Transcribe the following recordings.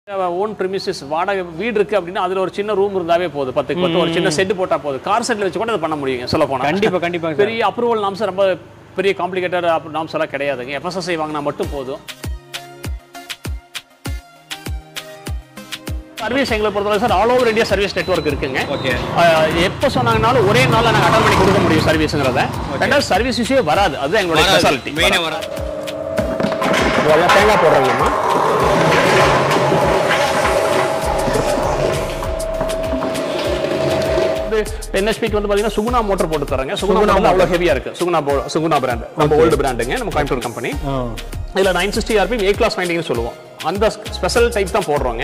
Own premises வாடகை வீடு இருக்கு அப்படின்னா அதுல ஒரு சின்ன ரூம் இருந்தாவே போதும் பத்துக்கு பத்து ஒரு சின்ன செட் போட்டா போதும் கார் செட்ல வச்சு கூட அதை பண்ண முடியுங்க சொல்ல போனா கண்டிப்பா கண்டிப்பாங்க சார் பெரிய அப்ரூவல் நாம்ஸ் ரொம்ப பெரிய காம்ப்ளிகேட்டட் நாம்ஸ் எல்லாம் கிடையாதுங்க எஃப்எஸ்எஸ்ஐ வாங்கினா மட்டும் போதும் சர்வீஸ் எங்களை பொறுத்தவரை sir all over India service network இருக்குங்க ஓகே ஆஹ் எப்போ சொன்னாங்கனாலும் ஒரே நாள்ல நாங்கள் அட்டன் பண்ணி கொடுக்க முடியும் சர்வீஸுங்கிறத ரெண்டாவது சர்வீஸ் இஷ்யூ வராது அதுதான் எங்களுடைய ஸ்பெஷாலிட்டி மெயினாக வர எல்லாம் தேங்காய் போடுறீங்கம்மா என்எஸ்பிக்கு வந்து பார்த்தீங்கன்னா சுகுணா மோட்டர் போட்டு தராங்க சுகுணா வந்து அவ்வளோ ஹெவியா இருக்கு சுகுணா போ- சுகுணா பிராண்ட் நம்ம ஓல்டு பிராண்டுங்க நம்ம கோயம்புத்தூர் கம்பெனி இதுல nine sixty RP A class வைண்டிங்னு சொல்லுவோம் அந்த ஸ்பெஷல் டைப் தான் போடுறோங்க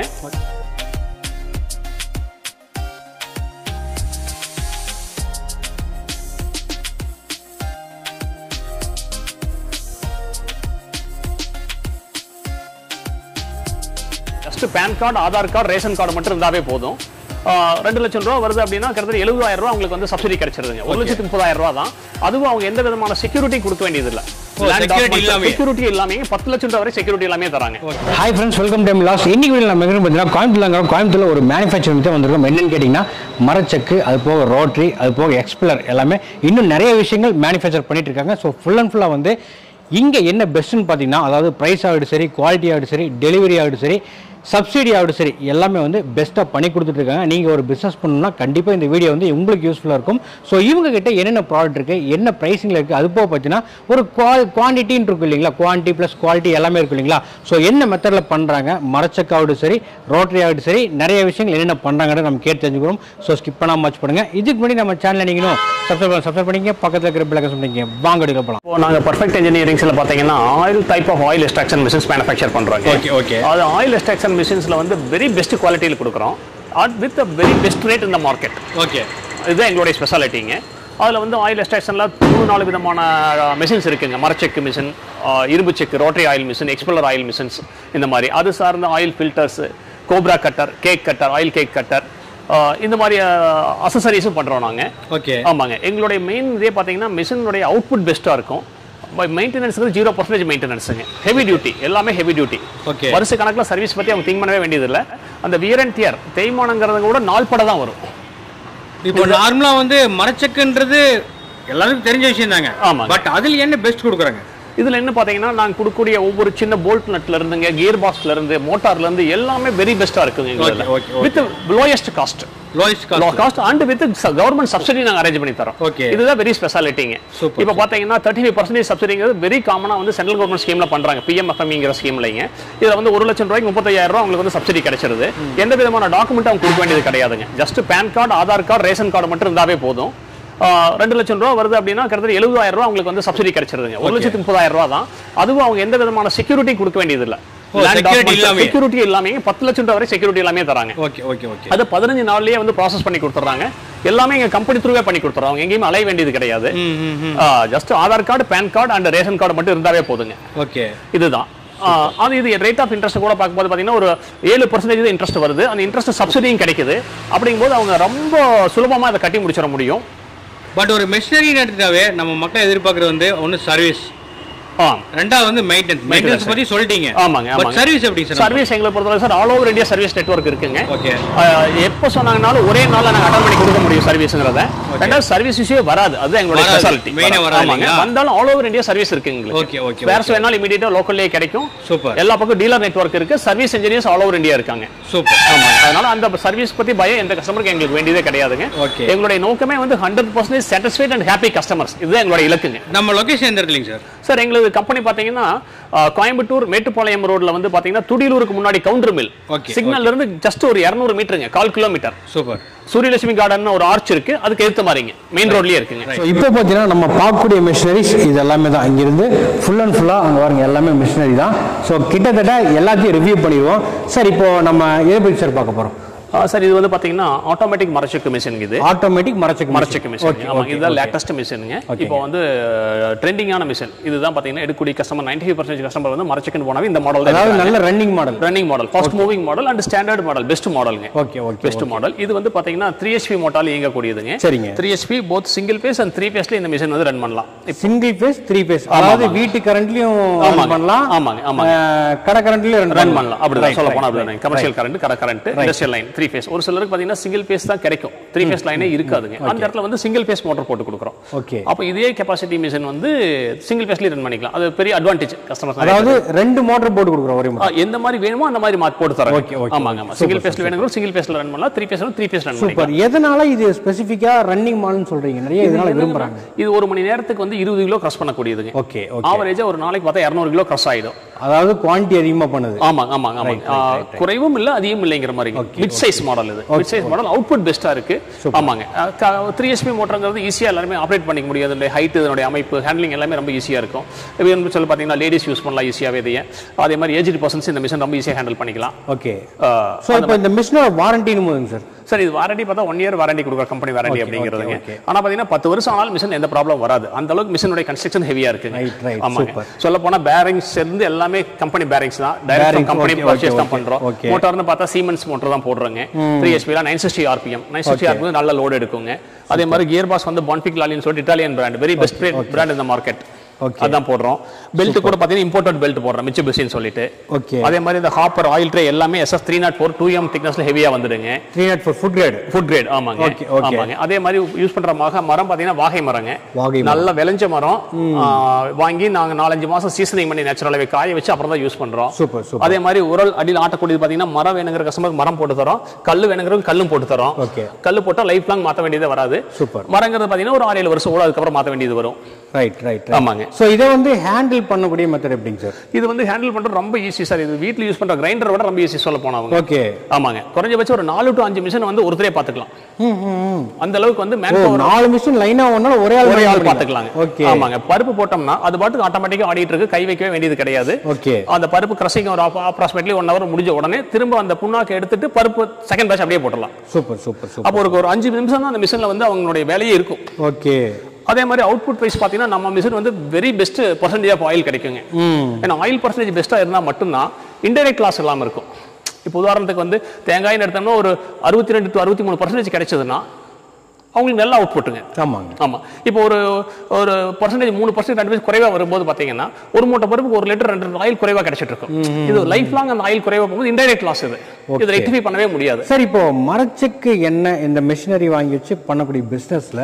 just PAN card Aadhaar card ration card மட்டும் இருந்தாவே போதும் ஆஹ் ரெண்டு லட்சம் ரூபா வருது அப்படின்னா கிட்டத்தட்ட எழுபதாயிரம் ரூபா உங்களுக்கு வந்து சப்சிடி கிடைச்சிருதுங்க ஒரு லட்சத்து முப்பதாயிரம் ரூபா தான் அதுவும் அவங்க எந்த விதமான செக்யூரிட்டி கொடுக்க வேண்டியது இல்ல security இல்லாமயே. செக்யூரிட்டி இல்லாமே பத்து லட்சம் ரூபா வரை செக்யூரிட்டி எல்லாமே தராங்க hi friends welcome time loss இன்னைக்கு வீடியோ நம்ம எங்கே பார்த்தீங்கன்னா கோயம்புத்தூர்ல கோயம்புத்தூர்ல ஒரு மேனுஃபேக்சரிங் தான் வந்திருக்கோம் என்னன்னு கேட்டிங்கன்னா மரச்சக்கு அது போக ரோட்ரி அது போக எக்ஸ்பிளர் எல்லாமே இன்னும் நிறைய விஷயங்கள் மேனுஃபேக்சர் பண்ணிட்டு இருக்காங்க ஸோ ஃபுல் அண்ட் ஃபுல்லாக வந்து இங்கே என்ன பெஸ்ட்டுன்னு பார்த்தீங்கன்னா அதாவது ப்ரைஸ் ஆகட்டும் சரி குவாலிட்டி ஆகட்டும் சரி டெலிவரி ஆகட்டும் சரி சப்சிடி ஆகட்டும் சரி எல்லாமே வந்து பெஸ்ட்டாக பண்ணி கொடுத்துட்டு இருக்காங்க நீங்கள் ஒரு பிஸ்னஸ் பண்ணணும்னா கண்டிப்பாக இந்த வீடியோ வந்து உங்களுக்கு யூஸ்ஃபுல்லாக இருக்கும் ஸோ இவங்க கிட்ட என்னென்ன ப்ராடக்ட் இருக்குது என்ன ப்ரைஸிங்கில் இருக்குது அது போக பார்த்தீங்கன்னா ஒரு குவால் குவான்டிட்டின்னு இருக்கும் இல்லைங்களா குவான்டிட்டி ப்ளஸ் குவாலிட்டி எல்லாமே இருக்கும் இல்லைங்களா ஸோ என்ன மெத்தடில் பண்ணுறாங்க மரச்சக்காகட்டும் சரி ரோட்டரி ஆகட்டும் சரி நிறைய விஷயங்கள் என்னென்ன பண்ணுறாங்கன்னு நம்ம கேட்டு தெரிஞ்சுக்கிறோம் ஸோ ஸ்கிப் பண்ணாமல் வாட்ச் பண்ணுங்கள் இதுக்கு முன்னாடி நம்ம சேனலை நீங்களும் சப்ஸ்கிரைப் சப்ஸ்கிரைப் பண்ணிங்க பக்கத்தில் இருக்கிற பிள்ளைங்க பண்ணிங்க வாங்க அடிக்க போகலாம் இப்போ நாங்க பர்ஃபெக்ட் இன்ஜினியரிங்ஸ்ல பாத்தீங்கன்னா oil type of oil extraction machines manufacture பண்றோங்க Okay, okay. அது ஆயில் எக்ஸ்ட்ராக்ஷன் மிஷின்ஸ்ல வந்து வெரி பெஸ்ட் குவாலிட்டியில் கொடுக்குறோம் வித் வெரி பெஸ்ட் ரேட் இந்த மார்க்கெட் ஓகே இதுதான் எங்களுடைய ஸ்பெஷாலிட்டிங்க அதில் வந்து ஆயில் எக்ஸ்ட்ராக்ஷனில் மூணு நாலு விதமான மிஷின்ஸ் இருக்குங்க மரச்செக்கு மிஷின் இரும்பு செக்கு rotary oil machine expeller oil machines இந்த மாதிரி அது சார்ந்த oil filters copra cutter cake cutter oil cake cutter இந்த மாதிரி அசசரிஸும் பண்ணுறோம் நாங்கள் ஓகே ஆமாங்க எங்களுடைய மெயின் இதே பார்த்தீங்கன்னா மிஷினுடைய அவுட்புட் பெஸ்ட்டாக இருக்கும் மெயின்டெனன்ஸ் ஜீரோ பர்சன்டேஜ் மெயின்டெனன்ஸுங்க ஹெவி டியூட்டி எல்லாமே ஹெவி டியூட்டி Okay. வருஷ கணக்கில் சர்வீஸ் பற்றி அவங்க திங்க் பண்ணவே வேண்டியதில்லை அந்த வியர் அண்ட் தியர் தேய்மானங்கிறத கூட நாள் பட தான் வரும் இப்போ நார்மலா வந்து மரச்சக்குன்றது எல்லாருக்கும் தெரிஞ்ச விஷயம் தாங்க ஆமாங்க. பட் அதில் என்ன பெஸ்ட் கொடுக்குறாங்க இதுல என்ன பாத்தீங்கன்னா நாங்க கொடுக்கக்கூடிய ஒவ்வொரு சின்ன போல்ட் நட்ல இருந்துங்க கியர் பாக்ஸ்ல இருந்து மோட்டார்ல இருந்து எல்லாமே வெரி பெஸ்டா இருக்குங்க எங்களுதுல Okay, okay, okay. With lowest cost lowest low cost cost and with government subsidy நாங்க அரேஞ்ச் பண்ணி தரோம் Okay. இதுதான் வெரி ஸ்பெஷாலிட்டிங்க Super, இப்போ பாத்தீங்கன்னா தேர்ட்டி ஃபைவ் பர்சன்டேஜ் சப்சிடிங்கிறது வெரி காமனா வந்து சென்ட்ரல் கவர்மெண்ட் ஸ்கீம்ல பண்றாங்க பிஎம்எஃப்எம்ங்கிற ஸ்கீம்லைங்க இதுல வந்து ஒரு லட்சம் ரூபாய்க்கு முப்பத்தையாயிரம் ரூபாய் உங்களுக்கு வந்து சப்சிடி கிடைச்சிருது எந்த விதமான டாக்குமெண்ட் அவங்க கொடுக்க வேண்டியது கிடையாதுங்க just PAN card Aadhaar card ration card மட்டும் இருந்தாவே போதும் ஆஹ் ரெண்டு லட்சம் ரூபா வருது அப்படின்னா கிட்டத்தட்ட எழுபதாயிரம் ரூபாய் உங்களுக்கு வந்து சப்சிடி கிடைச்சிருதுங்க ஒரு லட்சத்து முப்பதாயிரம் ரூபாய் தான் அதுவும் அவங்க எந்த விதமான செக்யூரிட்டி கொடுக்க வேண்டியது இல்ல ஓ, security இல்லாமயே. செக்யூரிட்டி எல்லாமே பத்து லட்சம் ரூபாய் வரை செக்யூரிட்டி எல்லாமே தராங்க ஓகே ஓகே ஓகே அது பதினஞ்சு நாள்லயே வந்து ப்ராசஸ் பண்ணி கொடுத்துறாங்க எல்லாமே எங்க கம்பெனி த்ரூவே பண்ணி கொடுத்துறாங்க எங்கேயுமே அலைய வேண்டியது கிடையாது ம் ம் ம் just Aadhaar card PAN card and ration card மட்டும் இருந்தாவே போதுங்க ஓகே இதுதான் ஆ, அது இது ரேட் ஆஃப் இன்ட்ரெஸ்ட் கூட பார்க்கும்போது பார்த்தீங்கன்னா ஒரு ஏழு பர்சன்டேஜ் இன்ட்ரெஸ்ட் வருது அந்த இன்ட்ரெஸ்ட் சப்சிடியும் கிடைக்குது அப்படிங்கும்போது அவங்க ரொம்ப சுலபமா அதை கட்டி முடிச்சிட முடியும் பட் ஒரு மெஷினரி எடுத்துட்டாவே நம்ம மக்கள் எதிர்பார்க்கறது வந்து ஒன்று சர்வீஸ் ஆ ரெண்டாவது வந்து மெயின்டெனன்ஸ் மெயின்டெனன்ஸ் பத்தி சொல்லிட்டீங்க ஆமாங்க பட் ஆமாங்க சர்வீஸ் எப்படி சார் சர்வீஸ் எங்களை பொறுத்தவரை sir all over India service network இருக்குங்க ஓகே ஆஹ் எப்போ சொன்னாங்கனாலும் ஒரே நாள்ல நாங்க அட்டன் பண்ணி கொடுக்க முடியும் சர்வீஸ்ங்கிறத ரெண்டாவது சர்வீஸ் இஷ்யூ வராது அதுதான் எங்களுடைய வராது. ஸ்பெஷாலிட்டி main ஆ வராது இல்லைங்களா? வந்தாலும் ஆல் ஓவர் இந்தியா சர்வீஸ் இருக்கு எங்களுக்கு ஓகே ஓகே ஸ்பேர்ஸ் வேணாலும் இமீடியட்டா லோக்கல்லே கிடைக்கும் சூப்பர் எல்லா பக்கம் டீலர் நெட்வொர்க் இருக்கு service engineers all over India இருக்காங்க சூப்பர் ஆமா அதனால அந்த சர்வீஸ் பத்தி பயம் எந்த கஸ்டமருக்கு எங்களுக்கு வேண்டியதே கிடையாதுங்க Okay. எங்களுடைய நோக்கமே வந்து hundred percentage satisfied and happy customers இதுதான் எங்களுடைய இலக்குங்க நம்ம லொகேஷன் எந்த இடத்துலங்க சார் சார் எங்களுக்கு கம்பெனி பாத்தீங்கன்னா ஆஹ், கோயம்புத்தூர் மேட்டுப்பாளையம் ரோட்ல வந்து பாத்தீங்கன்னா துடியலூருக்கு முன்னாடி கவுண்டர் மில் Okay, சிக்னல்ல இருந்து ஜஸ்ட் ஒரு 200 மீட்டருங்க கால் கிலோமீட்டர் சூப்பர் சூரியலட்சுமி கார்டன் ஒரு ஆர்ச் இருக்கு அதுக்கு எதிர்த்த மாதிரிங்க மெயின் ரோட்லயே இருக்குங்க ஸோ இப்போ பார்த்தீங்கன்னா நம்ம பார்க்கக்கூடிய மிஷினரிஸ் இது எல்லாமே தான் இங்கிருந்து ஃபுல் அண்ட் ஃபுல்லாக அங்கே பாருங்க எல்லாமே மிஷினரி தான் ஸோ கிட்டத்தட்ட எல்லாத்தையும் ரிவ்யூ பண்ணிடுவோம் சார் இப்போ நம்ம எதை பற்றி சார் பார்க்க போகிறோம் சார் இது வந்து பாத்தீங்கன்னா ஆட்டோமேட்டிக் மரச்செக்கு மிஷின் இது ஆட்டோமேட்டிக் மரச்சக்கு மரச்செக்கு மிஷின் ஆமா இதுதான் லேட்டஸ்ட் மிஷினுங்க இப்போ வந்து ட்ரெண்டிங்கான மிஷின் இதுதான் பாத்தீங்கன்னா எடுக்கக்கூடிய customer ninety five percentage customer வந்து மரச்செக்குன்னு போனாவே இந்த மாடல் தான் அதாவது நல்ல running model running model first moving model and standard model best மாடலுங்க ஓகே ஓகே பெஸ்ட் மாடல் இது வந்து பாத்தீங்கன்னா த்ரீ ஹெச்பி மோட்டால் இயங்கக்கூடியதுங்க சரிங்க three HP both single phase and three பேஸ்ல இந்த மிஷின் வந்து ரன் பண்ணலாம் சிங்கிள் பேஸ் த்ரீ பேஸ் அதாவது வீட்டு கரண்ட்லயும் ரன் ஆமாங்க. பண்ணலாம் ஆமாங்க, ஆமாங்க. அஹ், கடை கரண்ட்லயும் ரன் ரன் பண்ணலாம் அப்படிதான் Right, சொல்ல right, போனா right, அப்படிதான் கமர்ஷியல் கரண்ட் கடை current industrial line three phase ஒரு சிலருக்கு பாத்தீங்கன்னா சிங்கிள் பேஸ் தான் கிடைக்கும் த்ரீ பேஸ் லைனே இருக்காதுங்க அந்த இடத்துல வந்து சிங்கிள் பேஸ் மோட்டர் போட்டு கொடுக்குறோம் ஓகே அப்போ இதே கெப்பாசிட்டி மிஷின் வந்து சிங்கிள் பேஸ்லயே ரன் பண்ணிக்கலாம் அது பெரிய அட்வான்டேஜ் கஸ்டமர்ஸ் அதாவது ரெண்டு மோட்டர் போட்டு கொடுக்குறோம் ஒரே ஆ, எந்த மாதிரி வேணுமோ அந்த மாதிரி மாத்தி போட்டு தரோம் Okay, okay. ஆமாங்க ஆமா சிங்கிள் பேஸ்ல வேணுங்கிறோம் சிங்கிள் பேஸ்ல ரன் பண்ணலாம் த்ரீ பேஸ்ல த்ரீ பேஸ் ரன் பண்ணிக்கலாம் சூப்பர் எதனால இது ஸ்பெசிஃபிக்கா ரன்னிங் மாடல்னு சொல்றீங்க நிறைய இதனால விரும்புறாங்க இது ஒரு மணி நேரத்துக்கு வந்து இருபது கிலோ கிராஸ் பண்ணக்கூடியதுங்க ஓகே ஓகே ஆவரேஜா ஒரு நாளைக்கு பார்த்தா இரநூறு கிலோ கிராஸ் ஆயிடும் அதாவது குவான்டிட்டி அதிகமா பண்ணுது ஆமாங்க ஆமாங்க ஆமாங்க ஆ, குறைவும் இல்ல அதிகம் இல்லைங்கிற மாதிரி மிட் சைஸ் மாடல் இது மிட் சைஸ் மாடல் அவுட்புட் பெஸ்டா இருக்கு ஆமாங்க த்ரீ எஸ்பி மோட்டருங்கிறது ஈஸியா எல்லாருமே ஆப்ரேட் பண்ணிக்க முடியாது இந்த ஹைட் இதனுடைய அமைப்பு ஹேண்ட்லிங் எல்லாமே ரொம்ப ஈஸியா இருக்கும் இப்போ வந்து சொல்லி பார்த்தீங்கன்னா லேடிஸ் யூஸ் பண்ணலாம் ஈஸியாவே இதையே அதே மாதிரி ஏஜ்டு பர்சன்ஸ் இந்த மிஷின் ரொம்ப ஈஸியா ஹேண்டில் பண்ணிக்கலாம் ஓகே ஆ, ஸோ இப்போ இந்த மிஷினோட வாரண்டின்னு போதுங்க சார் சார் இது வாரண்டி பார்த்தா ஒன் இயர் வாரண்டி கொடுக்குற கம்பெனி வாரண்டி அப்படிங்கிறதுங்க okay. ஆனா பாத்தீங்கன்னா பத்து வருஷம் ஆனாலும் மிஷின் எந்த ப்ராப்ளம் வராது அந்த அளவுக்கு மிஷினுடைய கன்ஸ்ட்ரக்ஷன் ஹெவியா இருக்குங்க Right, right, ஆமாங்க super. சொல்ல போனா பேரிங்ஸ் இருந்து எல்லாமே கம்பெனி பேரிங்ஸ் தான் Bearings, direct company okay, purchase okay, தான் பண்றோம் okay. மோட்டார்னு பார்த்தா சீமென்ஸ் மோட்டர் தான் போடுறாங்க த்ரீ எஸ்பில nine sixty RPM nine sixty RPM நல்ல லோடு எடுக்குங்க அதே மாதிரி கியர் பாஸ் வந்து பான்பிக் லாலின்னு சொல்லிட்டு Italian brand very best brand இந்த மார்க்கெட் Okay. அதான் போடுறோம் பெல்ட் கூட பாத்தீங்கன்னா இம்போர்ட்டட் பெல்ட் போடுறோம் மிச்ச பிசின்னு சொல்லிட்டு ஓகே அதே மாதிரி இந்த ஹாப்பர் ஆயில் ட்ரே எல்லாமே SS three nought four two M திக்னஸ்ல ஹெவியா வந்துடுங்க three nought four food grade food grade ஆமாங்க Okay, okay. ஆமாங்க அதே மாதிரி யூஸ் பண்ற மக மரம் பாத்தீங்கன்னா வாகை மரங்க வாகை மரம். நல்ல விளைஞ்ச மரம் ஆ, வாங்கி நாங்க நாலஞ்சு மாசம் சீசனிங் பண்ணி நேச்சுரலாவே காய வச்சு அப்புறம் தான் யூஸ் பண்றோம் சூப்பர் சூப்பர் அதே மாதிரி உரல் அடியில் ஆட்டக்கூடியது பாத்தீங்கன்னா மரம் வேணுங்கிற கஸ்டமர் மரம் போட்டு தரோம் கல் வேணுங்கிறவங்க கல்லும் போட்டு தரோம் ஓகே கல் போட்டா லைஃப் லாங் மாத்த வேண்டியதே வராது சூப்பர் மரங்கிறது பாத்தீங்கன்னா ஒரு ஆறு ஏழு வருஷம் கூட அதுக்கப்புறம் மாத்த வேண்டியது வரும் ரைட் ரைட் ஆமாங்க ஸோ இதை வந்து ஹேண்டில் பண்ணக்கூடிய மெத்தட் எப்படிங்க சார் இது வந்து ஹேண்டில் பண்றது ரொம்ப ஈஸி சார் இது வீட்ல யூஸ் பண்ற கிரைண்டர் விட ரொம்ப ஈஸி சொல்ல போனவங்க ஓகே ஆமாங்க குறைஞ்சபட்சம் ஒரு நாலு டு அஞ்சு மிஷின் வந்து ஒருத்தரே பாத்துக்கலாம் அந்த அளவுக்கு வந்து மேன் ஓ நாலு மிஷின் லைனா ஒன்னால ஒரே ஆள் ஒரே ஆள் பண்ணிக்கலாம். பாத்துக்கலாங்க ஓகே ஆமாங்க பருப்பு போட்டோம்னா அது பாட்டுக்கு ஆட்டோமேட்டிக்கா ஆடிட்டு இருக்கு கை வைக்கவே வேண்டியது கிடையாது ஓகே அந்த பருப்பு கிரசிங் ஒரு அப்ராக்சிமேட்லி ஒன் ஹவர் முடிஞ்ச உடனே திரும்ப அந்த புண்ணாக்கு எடுத்துட்டு பருப்பு செகண்ட் பேட்ச் அப்படியே போட்டுடலாம் சூப்பர் சூப்பர் சூப்பர் அப்போ ஒரு ஒரு அஞ்சு நிமிஷம் தான் அந்த மிஷின்ல வந்து அவங்களுடைய வேலையே இருக்கும் ஓகே அதே மாதிரி அவுட்புட் வைஸ் பார்த்தீங்கன்னா நம்ம மிஷின் வந்து very best percentage of oil கிடைக்குங்க ம் ஏன்னா ஆயில் பர்சன்டேஜ் பெஸ்ட்டாக இருந்தால் மட்டும்தான் இன்டைரக்ட் லாஸ் இல்லாமல் இருக்கும் இப்போ உதாரணத்துக்கு வந்து தேங்காய்னு எடுத்தோம்னா ஒரு அறுபத்தி ரெண்டு டு அறுபத்தி மூணு பர்சன்டேஜ் கிடைச்சதுன்னா அவங்களுக்கு நல்ல அவுட்புட்டுங்க ஆமாங்க ஆமா இப்போ ஒரு ஒரு பர்சன்டேஜ் மூணு பர்சன்ட் ரெண்டு பேர் குறைவா வரும்போது பாத்தீங்கன்னா ஒரு மூட்டை பருப்புக்கு ஒரு லிட்டர் ரெண்டு ஆயில் குறைவா கிடைச்சிட்டு இருக்கும் இது லைஃப் லாங் அந்த ஆயில் குறைவா போகும்போது இன்டைரக்ட் லாஸ் இது இது ரெக்டிஃபை பண்ணவே முடியாது சார் இப்போ மரச்செக்கு என்ன இந்த மிஷினரி வாங்கி வச்சு பண்ணக்கூடிய பிஸ்னஸ்ல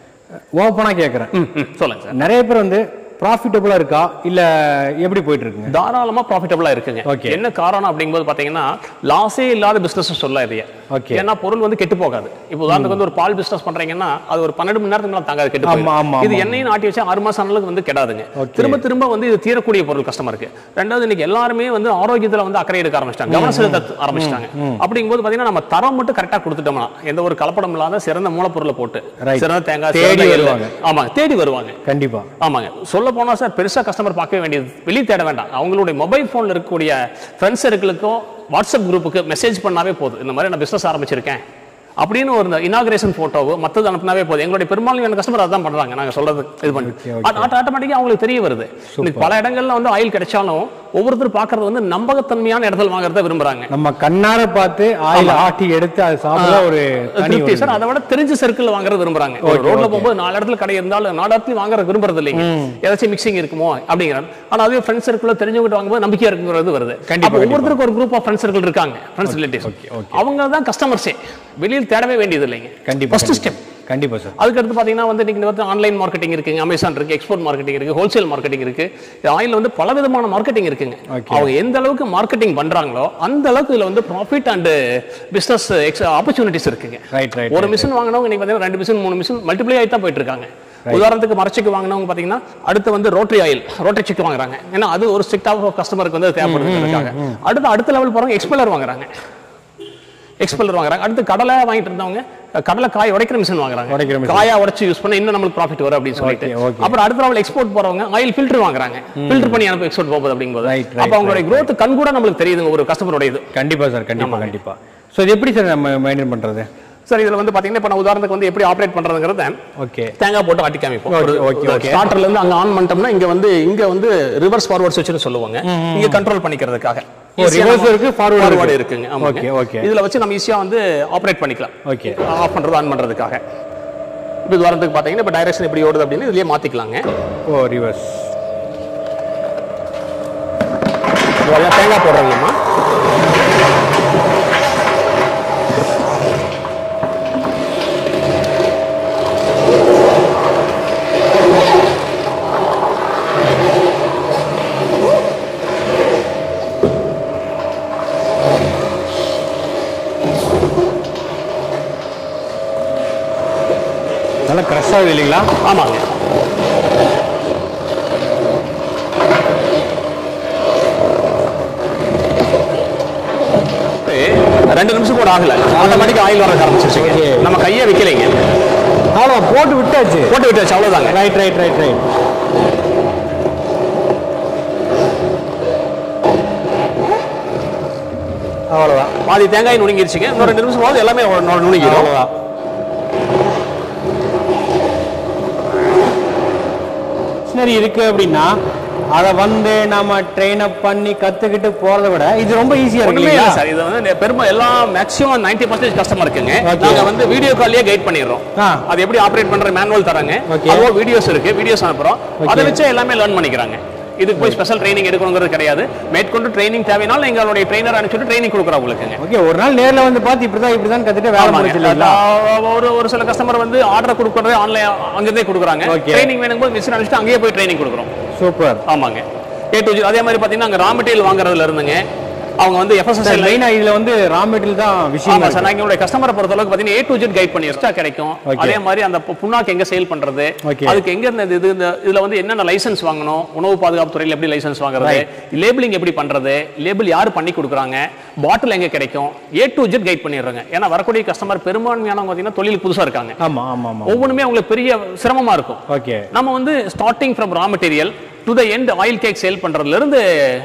ஓப்பனா கேட்குறேன் ம், ம், சொல்லுங்க சார் நிறைய பேர் வந்து ப்ராஃபிட்டபுளா இருக்கா இல்ல எப்படி போயிட்டு இருக்குங்க தாராளமா ப்ராஃபிட்டபிளா இருக்குங்க Okay. என்ன காரணம் அப்படிங்கும்போது பாத்தீங்கன்னா லாஸே இல்லாத பிசினஸ் சொல்ல இதைய Okay. ஏன்னா பொருள் வந்து கெட்டு போகாது இப்போ உதாரணத்துக்கு வந்து ஒரு பால் பிசினஸ் பண்றீங்கன்னா அது ஒரு பன்னெண்டு மணி நேரத்துக்கு மேல தாங்காது கெட்டு ஆமா, போயிடும். ஆமா, இது ஆமா. எண்ணெயும் ஆட்டி வச்சா ஆறு மாசம் ஆனாலும் வந்து கெடாதுங்க Okay. திரும்ப திரும்ப வந்து இது தீரக்கூடிய பொருள் கஸ்டமருக்கு ரெண்டாவது இன்னைக்கு எல்லாருமே வந்து ஆரோக்கியத்துல வந்து அக்கறை எடுக்க ஆரம்பிச்சிட்டாங்க கவனம் செலுத்த ஆரம்பிச்சிட்டாங்க அப்படிங்கும்போது பாத்தீங்கன்னா நம்ம தரம் மட்டும் கரெக்டா கொடுத்துட்டோம்னா எந்த ஒரு கலப்படம் இல்லாத சிறந்த மூலப்பொருளை போட்டு Right. சிறந்த தேங்காய் தேடி சிறந்த எள்ளு. வருவாங்க. ஆமாங்க தேடி வருவாங்க கண்டிப்பா ஆமாங்க சொல்ல போனா சார் பெருசா கஸ்டமர் பார்க்கவே வேண்டியது வெளியே தேட வேண்டாம் அவங்களுடைய மொபைல் போன்ல இருக்கக்கூடிய ஃப்ரெண்ட்ஸ் சர்க்கிளுக்கும் வாட்ஸ்அப் குரூப்புக்கு மெசேஜ் பண்ணாவே போதும் இந்த மாதிரி நான் பிசினஸ் ஆரம்பிச்சிருக்கேன் அப்படின்னு ஒரு இனாகிரேஷன் போட்டோவோ மத்தது அனுப்பினாவே போதும் எங்களுடைய பெரும்பான்மையான கஸ்டமர் அதான் பண்றாங்க நாங்க சொல்றது இது பண்ணி Okay, okay. ஆட்டோமேட்டிக்கா அவங்களுக்கு தெரிய வருது இன்னைக்கு பல இடங்கள்ல வந்து ஆயில் கிடைச்சாலும் ஒவ்வொருத்தர் பார்க்கறது வந்து நம்பகத்தன்மையான இடத்துல வாங்குறத விரும்புறாங்க நம்ம கண்ணார பார்த்து ஆயில் ஆட்டி எடுத்து அது சாப்பிட ஒரு தனி திருப்தி ஒரு- சார் அதை விட தெரிஞ்ச சர்க்கிள் வாங்குறது விரும்புறாங்க ஒரு ரோட்ல போகும்போது நாலு இடத்துல கடை இருந்தாலும் நாலு இடத்துல வாங்குறது விரும்புறது இல்லைங்க ஏதாச்சும் மிக்சிங் இருக்குமோ அப்படிங்கிறாங்க ஆனா அதுவே ஃப்ரெண்ட்ஸ் சர்க்கிள் தெரிஞ்சவங்க வாங்கும்போது நம்பிக்கையா இருக்குங்கிறது வருது கண்டிப்பா, அப்ப ஒவ்வொருத்தருக்கு ஒரு குரூப் ஆஃப் ஃப்ரெண்ட்ஸ் சர்க்கிள் இருக்காங்க ஃப்ரெண்ட்ஸ் ரிலேட்டிவ்ஸ் okay, okay. அவங்க தான் கஸ்டமர்ஸே வெளியில் தேடவே வேண்டியது இல்லைங்க கண்டிப்பா ஃபர்ஸ்ட் கண்டிப்பா. ஸ்டெப் கண்டிப்பா சார் அதுக்கு அடுத்து பாத்தீங்கன்னா வந்து இன்னைக்கு வந்து ஆன்லைன் மார்க்கெட்டிங் இருக்குங்க அமேசான் இருக்கு எக்ஸ்போர்ட் மார்க்கெட்டிங் இருக்கு ஹோல்சேல் மார்க்கெட்டிங் இருக்கு ஆயில் வந்து பல விதமான மார்க்கெட்டிங் இருக்குங்க Okay. அவங்க எந்த அளவுக்கு மார்க்கெட்டிங் பண்றாங்களோ அந்த அளவுக்கு இதுல வந்து ப்ராஃபிட் அண்ட் பிசினஸ் ஆப்பர்ச்சுனிட்டிஸ் இருக்குங்க ரைட் ரைட் ஒரு மிஷின் வாங்கினவங்க இன்னைக்கு பார்த்தீங்கன்னா ரெண்டு மிஷின் மூணு மிஷின் மல்டிப்ளை ஆகி தான் போயிட்டு இருக்காங்க உதாரணத்துக்கு மரச்செக்கு வாங்கினவங்க பார்த்தீங்கன்னா அடுத்து வந்து ரோட்டரி ஆயில் ரோட்டரி செக் வாங்குறாங்க ஏன்னா அது ஒரு ஸ்ட்ரிக்ட் ஆஃப் கஸ்டமருக்கு வந்து தேவைப்படுறதுக்காக அடுத்து அடுத்த லெவல் போறவங்க எக்ஸ்பெல்லர் வாங்குறாங்க எக்ஸ்பெல்லர் வாங்குறாங்க அடுத்து கடலை வாங்கிட்டு இருந்தவங்க கடலை காய் உடைக்கிற மிஷின் வாங்குறாங்க உடைக்கிற machine. காயா உடைச்சு யூஸ் பண்ண இன்னும் நம்மளுக்கு ப்ராஃபிட் வரும் அப்படின்னு சொல்லிட்டு Okay, okay. அப்புறம் அடுத்த லெவல் எக்ஸ்போர்ட் போறவங்க ஆயில் ஃபில்டர் வாங்குறாங்க ஃபில்டர் பண்ணி அனுப்ப எக்ஸ்போர்ட் போகுது அப்படிங்கும்போது Right, right, அப்ப அவங்களுடைய growth கண் கூட நம்மளுக்கு தெரியுதுங்க ஒரு கஸ்டமருடைய இது கண்டிப்பா சார் கண்டிப்பா கண்டிப்பா ஸோ இது எப்படி சார் நம்ம மெயின்டைன் பண்றது சார் இதுல வந்து பாத்தீங்கன்னா இப்போ நான் உதாரணத்துக்கு வந்து எப்படி ஆப்ரேட் பண்றதுங்கிறத ஓகே தேங்காய் போட்டு ஆட்டி காமிப்போம் Okay, ஒரு- okay, ஒரு okay. ஸ்டார்டர்ல இருந்து அங்க ஆன் பண்ணிட்டோம்னா இங்க வந்து இங்க வந்து ரிவர்ஸ் ஃபார்வர்ட் சுவிட்ச்னு சொல்லுவாங்க இங்க கண்ட்ரோல் பண்ணிக்கிறதுக்காக ஓ, reverse இருக்கு, forward ஃபார்வர்ட் இருக்கு. இருக்குங்க ஆமாங்க Okay, okay. இதுல வச்சு நம்ம ஈஸியா வந்து ஆப்ரேட் பண்ணிக்கலாம் Okay. ஆஃப் பண்றது ஆன் பண்றதுக்காக இப்போ உதாரணத்துக்கு பாத்தீங்கன்னா இப்போ டைரக்ஷன் எப்படி ஓடுது அப்படின்னு இதுலயே மாத்திக்கலாங்க ஓ ரிவர்ஸ் இதெல்லாம் தேங்காய் போடுறாங்கம்மா நல்லா க்ரஷ் ஆகுது இல்லைங்களா ஆமாங்க ரெண்டு நிமிஷம் கூட ஆகல ஆட்டோமேட்டிக் ஆயில் வர ஆரம்பிச்சிருச்சுங்க Okay. நம்ம கையை வைக்கலைங்க அவ்வளோ போட்டு விட்டாச்சு போட்டு விட்டாச்சு அவ்வளவுதாங்க ரைட் ரைட் ரைட் ரைட் அவ்வளவுதான் பாதி தேங்காய் நுணுங்கிருச்சுங்க இன்னும் ரெண்டு நிமிஷம் போது எல்லாமே நு- நுணுங்கிடும் அவ்வளோதான் மிஷினரி இருக்கு அப்படின்னா அதை வந்து நாம ட்ரெயின் அப் பண்ணி கத்துக்கிட்டு போறதை விட இது ரொம்ப ஈஸியா இருக்கு ஒண்ணுமே இல்லை இல்லையா சார் இது வந்து பெருமை எல்லாம் மேக்ஸிமம் நைன்டி பர்சன்டேஜ் கஸ்டமர் இருக்குங்க Okay. நாங்க வந்து வீடியோ கால்லயே கைட் பண்ணிடுறோம் ஆ. அது எப்படி ஆப்ரேட் பண்ற மேனுவல் தராங்க Okay. அதுவோ வீடியோஸ் இருக்கு வீடியோஸ் அனுப்புறோம் Okay. அதை வச்சு எல்லாமே லேர்ன் பண்ணிக்கிறாங்க இதுக்கு போய் ஸ்பெஷல் ட்ரைனிங் எடுக்கணுங்கிறது கிடையாது மேற்கொண்டு ட்ரைனிங் தேவைனாலும் எங்களுடைய ட்ரைனர் அனுப்பிச்சுட்டு ட்ரைனிங் கொடுக்குறோம் உங்களுக்குங்க ஓகே ஒரு நாள் நேர்ல வந்து பார்த்து இப்படிதான் இப்படிதான் கத்துட்டு வேலை ஆமாங்க. முடிச்சு இல்லைங்களா அதான் ஒரு ஒரு சில கஸ்டமர் வந்து ஆர்டர் கொடுக்கறதே ஆன்லைன் அங்கிருந்தே கொடுக்குறாங்க Okay. ட்ரைனிங் வேணும் போது மிஷின் அனுப்பிச்சுட்டு அங்கேயே போய் ட்ரைனிங் கொடுக்குறோம் சூப்பர் ஆமாங்க ஏ டு அதே மாதிரி பாத்தீங்கன்னா அங்க ரா மெட்டீரியல் வாங்குறதுல இருந்துங்க அவங்க வந்து எஃப்எஸ்எஸ்ஐ மெயினா இதுல வந்து ரா மெட்டீரியல் தான் விஷயம் ஆமா சார் நான் எங்களுடைய கஸ்டமரை பொறுத்த அளவுக்கு பாத்தீங்கன்னா ஏ டு ஜெட் கைட் பண்ணி எக்ஸ்ட்ரா கிடைக்கும் Okay. அதே மாதிரி அந்த பு- புண்ணாக்கு எங்க சேல் பண்றது Okay. அதுக்கு எங்க இருந்து இது இந்த இதுல வந்து என்னென்ன லைசன்ஸ் வாங்கணும் உணவு பாதுகாப்பு துறையில எப்படி லைசன்ஸ் வாங்குறது லேபிளிங் எப்படி பண்றது லேபிள் யார் பண்ணி கொடுக்குறாங்க பாட்டில் எங்க கிடைக்கும் ஏ டு ஜெட் கைட் பண்ணிடுறாங்க ஏன்னா வரக்கூடிய கஸ்டமர் பெரும்பான்மையானவங்க பாத்தீங்கன்னா தொழில் புதுசா இருக்காங்க ஆமா ஆமா ஆமா ஒவ்வொன்றுமே அவங்களுக்கு பெரிய சிரமமா இருக்கும் ஓகே நம்ம வந்து starting from raw material to the end oil cake sale பண்றதுல இருந்து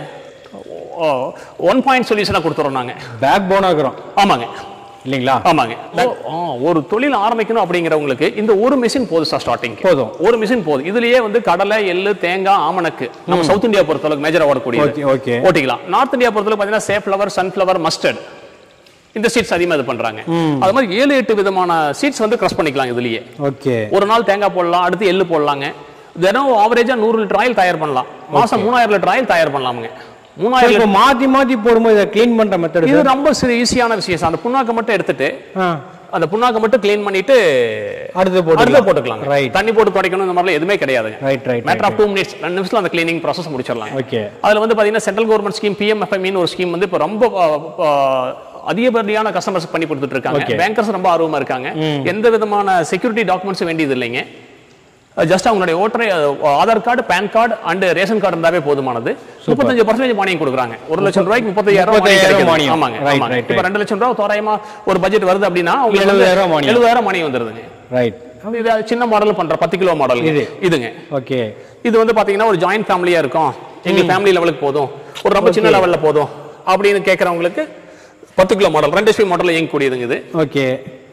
ஒன் பாயிண்ட் சொல்யூஷனா கொடுத்துறோம் நாங்க பேக் போனா இருக்கிறோம் ஆமாங்க இல்லைங்களா ஆமாங்க ஆ, ஒரு தொழில் ஆரம்பிக்கணும் அப்படிங்கிறவங்களுக்கு இந்த ஒரு மிஷின் போதும் சார் ஸ்டார்டிங் போதும். ஒரு மிஷின் போதும் இதுலயே வந்து கடலை எள்ளு தேங்காய் ஆமணக்கு நம்ம சவுத் இந்தியா பொறுத்தளவுக்கு மேஜரா Okay, ஓடக்கூடிய okay. ஓட்டிக்கலாம் நார்த் இந்தியா பொறுத்தளவுக்கு பார்த்தீங்கன்னா சேஃப் ஃப்ளவர் சன்ஃப்ளவர் மஸ்டர்ட் இந்த சீட்ஸ் அதிகமாக இது பண்றாங்க அது மாதிரி ஏழு எட்டு விதமான சீட்ஸ் வந்து கிரஸ் பண்ணிக்கலாம் இதுலயே ஓகே ஒரு நாள் தேங்காய் போடலாம் அடுத்து எள்ளு போடலாங்க தினம் ஆவரேஜா நூறு லிட்டர் ஆயில் தயார் பண்ணலாம் மாசம் மூணாயிரம் லிட்டர் ஆயில் தயார் பண்ணலாமுங்க மூணாயிரம் இப்போ மாத்தி மாத்தி போடும்போது இதை க்ளீன் பண்ற மெத்தட் இது ரொம்ப ஈஸியான விஷயம் சார். அந்த புண்ணாக்கை மட்டும் எடுத்துட்டு ஆ அந்த புண்ணாக்கை மட்டும் க்ளீன் பண்ணிட்டு அடுத்து போட்டுக்கலாம். அடுத்து போட்டுக்கலாம் Right. தண்ணி போட்டு துடைக்கணும் இந்த மாதிரிலாம் எதுவுமே கிடையாதுங்க Right, right, matter of two minutes ரெண்டு நிமிஷத்துல அந்த கிளீனிங் ப்ராசஸ் முடிச்சிடலாம் ஓகே அதுல வந்து பாத்தீங்கன்னா சென்ட்ரல் கவர்மெண்ட் ஸ்கீம் பிஎம்எஃப்எம்னு ஒரு ஸ்கீம் வந்து இப்போ ரொம்ப ஆ, ஆ, அதிகப்படியான கஸ்டமர்ஸ் பண்ணி கொடுத்துட்டு இருக்காங்க Okay. பேங்கர்ஸ் ரொம்ப ஆர்வமா இருக்காங்க எந்த விதமான செக்யூரிட்டி டாக்குமெண்ட்ஸ் வேண்டியது இல்லைங்க ஜஸ்ட் அவங்களுடைய ஓட்டரை Aadhaar card PAN card and ration card இருந்தாவே போதுமானது முப்பத்தஞ்சு பர்சன்டேஜ் மானியம் கொடுக்குறாங்க ஒரு லட்சம் ரூபாய்க்கு முப்பத்தையாயிரம் முப்பத்தையாயிரம் மானியம் மானியம். ஆமாங்க Right, ஆமாங்க right, இப்போ ரெண்டு லட்சம் ரூபா தோராயமா ஒரு பட்ஜெட் வருது அப்படின்னா உங்களுக்கு எழுபதாயிரம் மானியம். எழுபதாயிரம் மானியம் வந்துருதுங்க ரைட் இது சின்ன மாடல் பண்ற பத்து கிலோ மாடல் இது. இதுங்க ஓகே இது வந்து பாத்தீங்கன்னா ஒரு ஜாயிண்ட் ஃபேமிலியா இருக்கும் எங்க ஃபேமிலி லெவலுக்கு போதும் ஒரு ரொம்ப சின்ன லெவல்ல போதும் அப்படின்னு கேட்கறவங்களுக்கு பத்து கிலோ மாடல் ரெண்டு ஸ்பீட் மாடல் இயங்கக்கூடியதுங்க இது ஓகே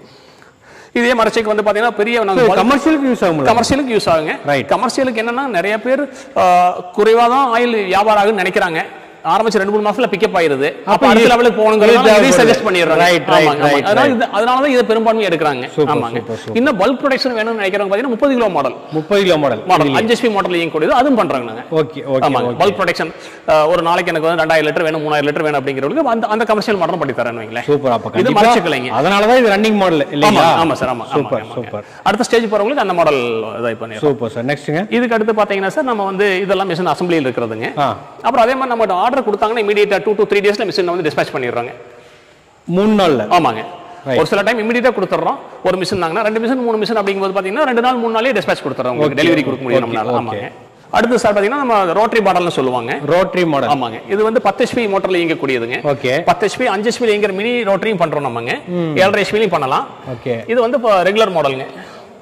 இதே மரச்சைக்கு வந்து பாத்தீங்கன்னா பெரிய நாங்க கமர்ஷியலுக்கு யூஸ் ஆகும்ல கமர்ஷியலுக்கு யூஸ் ஆகுங்க Right. கமர்ஷியலுக்கு என்னன்னா நிறைய பேர் குறைவா தான் ஆயில் வியாபாரம் ஆகுன்னு நினைக்கிறாங்க ஆரம்பிச்சு ரெண்டு மூணு மாசத்துல பிக்கப் ஆயிருது அப்ப இது- அடுத்த லெவலுக்கு இது போகணுங்கிறது இதை தேவைப்படுது. சஜஸ்ட் பண்ணிடுறாங்க Right, right, ஆமாங்க, ஆமாங்க. right, அதனால right. இது- அதனால தான் இதை பெரும்பான்மை எடுக்கிறாங்க Super, ஆமாங்க super, super. இன்னும் பல்க் ப்ரொடக்ஷன் வேணும்னு நினைக்கிறவங்க பாத்தீங்கன்னா முப்பது கிலோ மாடல் முப்பது கிலோ மாடல் மாடல் அஞ்சு எஸ்பி மாடல் இயங்கக்கூடியது அதுவும் பண்றாங்க நாங்க ஓகே ஓகே ஆமாங்க ஓகே பல்க் ப்ரொடக்ஷன் ஒரு நாளைக்கு எனக்கு வந்து ரெண்டாயிரம் லிட்டர் வேணும் மூணாயிரம் லிட்டர் வேணும் அப்படிங்கிறவங்களுக்கு அந்த அந்த கமர்ஷியல் மாடலும் பண்ணி தரேன் வைங்களேன் சூப்பர் அப்ப இது கண்டிப்பா மரச்சக்கிளைங்க அதனால தான் இது ரன்னிங் மாடல் ஆமா இல்லைங்களா ஆமா சார் ஆமா சூப்பர் ஆமாங்க, சூப்பர் ஆமாங்க. அடுத்த ஸ்டேஜ் போறவங்களுக்கு அந்த மாடல் இதாய் பண்ணிடுறோம் சூப்பர் சார் நெக்ஸ்ட்டுங்க இதுக்கு அடுத்து பாத்தீங்கன்னா சார் நம்ம வந்து இதெல்லாம் மிஷின் அசம்பிளியில் இருக்கிறதுங்க ஆ அப்புறம் அதே மாதிரி நம்ம ஆர்டர் கொடுத்தாங்கன்னா இமீடியட்டா டூ டு த்ரீ டேஸ்ல மிஷின் வந்து டிஸ்பேச் பண்ணிடுறாங்க மூணு நாள்ல ஆமாங்க Right. ஒரு சில டைம் இமீடியட்டா கொடுத்துறோம் ஒரு மிஷின் தாங்கன்னா ரெண்டு மிஷின் மூணு மிஷின் அப்படிங்கும்போது பாத்தீங்கன்னா ரெண்டு நாள் மூணு நாளே டிஸ்பேச் கொடுத்துறோம் உங்களுக்கு Okay, டெலிவரி கொடுக்க முடியும் okay, நம்மளால okay. ஆமாங்க அடுத்து சார் பாத்தீங்கன்னா நம்ம ரோட்டரி மாடல்னு சொல்லுவாங்க ரோட்டரி மாடல் ஆமாங்க இது வந்து பத்து ஹெச்பி மோட்டர்ல இயங்கக்கூடியதுங்க ஓகே பத்து ஹெச்பி அஞ்சு ஹெச்பி இயங்குற மினி ரோட்டரியும் பண்றோம் நம்மங்க ஏழரை ஹெச்பிலையும் பண்ணலாம் ஓகே இது வந்து இப்போ ரெகுலர் மாடலுங்க